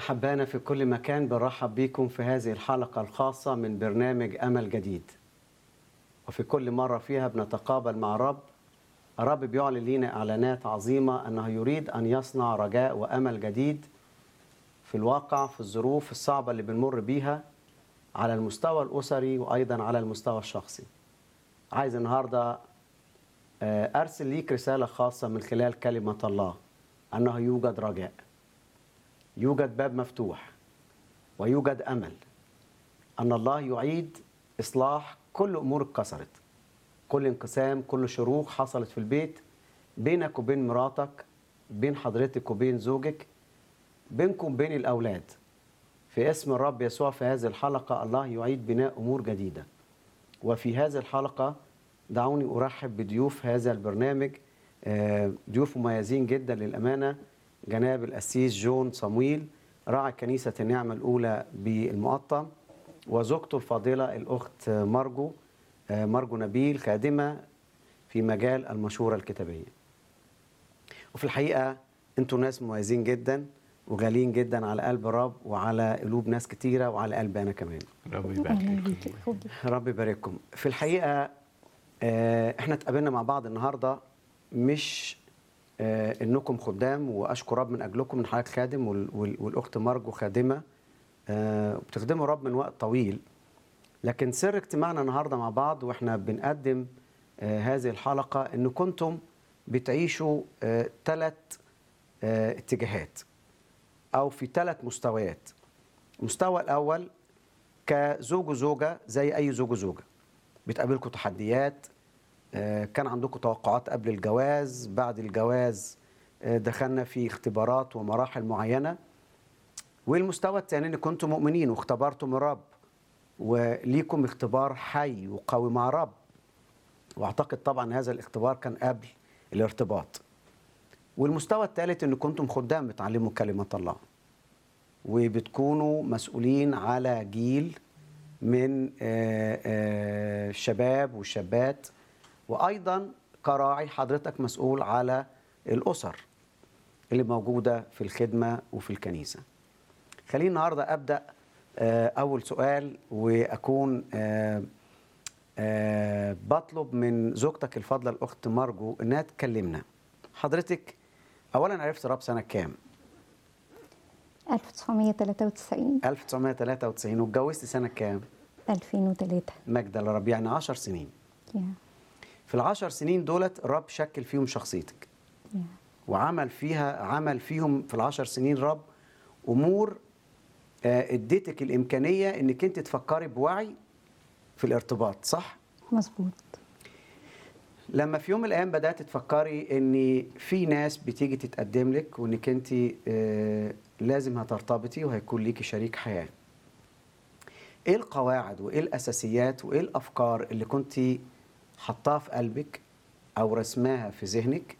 أحبانا في كل مكان بنرحب بكم في هذه الحلقة الخاصة من برنامج أمل جديد وفي كل مرة فيها بنتقابل مع الرب الرب بيعلن لنا إعلانات عظيمة أنه يريد أن يصنع رجاء وأمل جديد في الواقع في الظروف الصعبة اللي بنمر بيها على المستوى الأسري وأيضا على المستوى الشخصي عايز النهاردة آه، أرسل ليك رسالة خاصة من خلال كلمة الله أنه يوجد رجاء يوجد باب مفتوح ويوجد امل ان الله يعيد اصلاح كل امور اتكسرت كل انقسام كل شروخ حصلت في البيت بينك وبين مراتك بين حضرتك وبين زوجك بينكم وبين الاولاد في اسم الرب يسوع في هذه الحلقه الله يعيد بناء امور جديده وفي هذه الحلقه دعوني ارحب بضيوف هذا البرنامج آه، ضيوف مميزين جدا للامانه جناب القسيس جون صمويل راعي كنيسة النعمة الأولى بالمقطم وزوجته الفاضلة الأخت مرجو آه، مرجو نبيل خادمة في مجال المشورة الكتابية وفي الحقيقة أنتوا ناس مميزين جدا وغاليين جدا على قلب الرب وعلى قلوب ناس كتيرة وعلى قلبي أنا كمان رب اهلا يبارك بيكي اتفضلي رب يبارككم في الحقيقة آه، احنا اتقابلنا مع بعض النهاردة مش آه، انكم خدام واشكر رب من اجلكم من حضرتك خادم وال- وال- والاخت مرجو خادمة آه، وبتخدموا رب من وقت طويل لكن سر اجتماعنا النهارده مع بعض واحنا بنقدم آه، هذه الحلقة ان كنتم بتعيشوا ثلاث اتجاهات او في ثلاث مستويات المستوى الاول كزوج وزوجه زي اي زوج وزوجه بتقابلكم تحديات آه، كان عندكم توقعات قبل الجواز بعد الجواز آه، دخلنا في اختبارات ومراحل معينه والمستوى الثاني ان كنتم مؤمنين واختبرتم الرب وليكم اختبار حي وقوي مع الرب واعتقد طبعا هذا الاختبار كان قبل الارتباط والمستوى الثالث ان كنتم خدام بتعلموا كلمه الله وبتكونوا مسؤولين على جيل من آه، آه، الشباب والشابات وايضا كراعي حضرتك مسؤول على الاسر اللي موجوده في الخدمه وفي الكنيسه. خليني النهارده ابدا آه، اول سؤال واكون آه، آه، بطلب من زوجتك الفاضله الاخت مرجو انها تكلمنا. حضرتك اولا عرفت رب سنه كام؟ 1993 1993 واتجوزت سنه كام؟ 2003 مجد لرب يعني 10 سنين. يا في العشر سنين دولت الرب شكل فيهم شخصيتك يا وعمل فيها عمل فيهم في العشر سنين رب امور آه، اديتك الامكانيه انك انت تفكري بوعي في الارتباط صح مظبوط لما في يوم من الايام بدات تفكري ان في ناس بتيجي تتقدم لك وانك انت آه، لازم هترتبطي وهيكون ليكي شريك حياه ايه القواعد وايه الاساسيات وايه الافكار اللي كنت حطاها في قلبك او رسماها في ذهنك